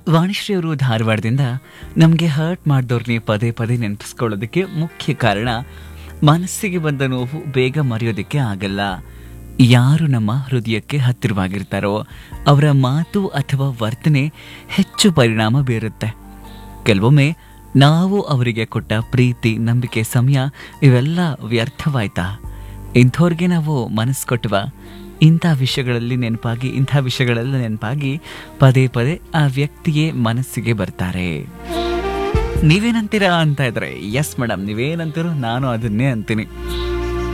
ವಾಣಿಶ್ರೀ ಅವರು ಧಾರವಾಡದಿಂದ ನಮಗೆ ಹರ್ಟ್ ಮಾಡಿದವ್ರನ್ನೇ ಪದೇ ಪದೇ ನೆನಪಿಸ್ಕೊಳ್ಳೋದಕ್ಕೆ ಮುಖ್ಯ ಕಾರಣ ಮನಸ್ಸಿಗೆ ಬಂದ ನೋವು ಬೇಗ ಮರೆಯೋದಕ್ಕೆ ಆಗಲ್ಲ ಯಾರು ನಮ್ಮ ಹೃದಯಕ್ಕೆ ಹತ್ತಿರವಾಗಿರ್ತಾರೋ ಅವರ ಮಾತು ಅಥವಾ ವರ್ತನೆ ಹೆಚ್ಚು ಪರಿಣಾಮ ಬೀರುತ್ತೆ ಕೆಲವೊಮ್ಮೆ ನಾವು ಅವರಿಗೆ ಕೊಟ್ಟ ಪ್ರೀತಿ ನಂಬಿಕೆ ಸಮಯ ಇವೆಲ್ಲ ವ್ಯರ್ಥವಾಯ್ತಾ ಇಂಥವ್ರಿಗೆ ನಾವು ಮನಸ್ಸು ಕೊಟ್ಟವ ಇಂಥ ವಿಷಯಗಳಲ್ಲಿ ನೆನಪಾಗಿ ಇಂಥ ವಿಷಯಗಳೆಲ್ಲ ನೆನಪಾಗಿ ಪದೇ ಪದೇ ಆ ವ್ಯಕ್ತಿಯೇ ಮನಸ್ಸಿಗೆ ಬರ್ತಾರೆ ನೀವೇನಂತೀರಾ ಅಂತ ಇದ್ರೆ ಎಸ್ ಮೇಡಮ್ ನೀವೇನಂತೀರೋ ನಾನು ಅದನ್ನೇ ಅಂತೀನಿ